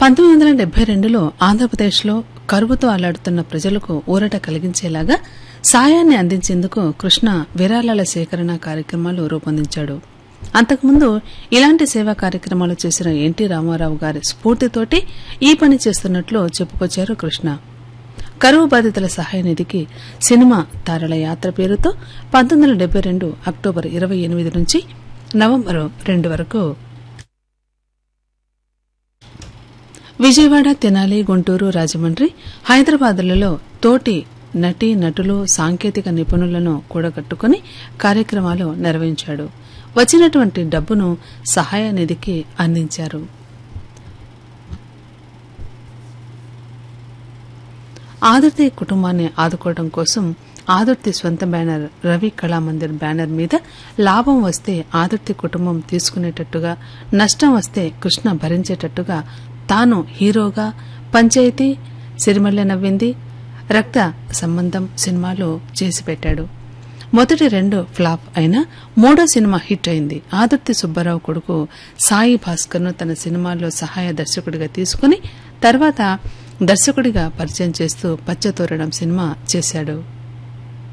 పంతొమ్మిది వందల డెబ్బై రెండులో ఆంధ్రప్రదేశ్లో కరువుతో అల్లాడుతున్న ప్రజలకు ఊరట కలిగించేలాగా సాయాన్ని అందించేందుకు కృష్ణ విరాళాల సేకరణ కార్యక్రమాలు రూపొందించాడు అంతకుముందు ఇలాంటి సేవా కార్యక్రమాలు చేసిన ఎన్టీ రామారావు గారి స్ఫూర్తితోటి ఈ పని చేస్తున్నట్లు చెప్పుకొచ్చారు కృష్ణ కరువు బాధితుల సహాయ నిధికి సినిమా తారల యాత్ర పేరుతో పంతొమ్మిది వందల డెబ్బై రెండు అక్టోబర్ ఇరవై ఎనిమిది నుంచి నవంబర్ రెండు వరకు విజయవాడ తెనాలి గుంటూరు రాజమండ్రి హైదరాబాదులలో తోటి నటి నటులు సాంకేతిక నిపుణులను కూడగట్టుకుని కార్యక్రమాలు నిర్వహించాడు వచ్చినటువంటి డబ్బును సహాయ నిధికి అందించారు ఆదుర్తి కుటుంబాన్ని ఆదుకోవడం కోసం ఆదుర్తి సొంత బ్యానర్ రవి కళామందిర్ బ్యానర్ మీద లాభం వస్తే ఆదుర్తి కుటుంబం తీసుకునేటట్టుగా నష్టం వస్తే కృష్ణ భరించేటట్టుగా తాను హీరోగా పంచాయతీ సిరిమల్లె నవ్వింది రక్త సంబంధం సినిమాలు చేసి పెట్టాడు మొదటి రెండు ఫ్లాప్ అయినా మూడో సినిమా హిట్ అయింది ఆదుర్తి సుబ్బారావు కొడుకు సాయి భాస్కర్ను తన సినిమాల్లో సహాయ దర్శకుడిగా తీసుకుని తర్వాత దర్శకుడిగా పరిచయం చేస్తూ పచ్చతోరణం సినిమా చేశాడు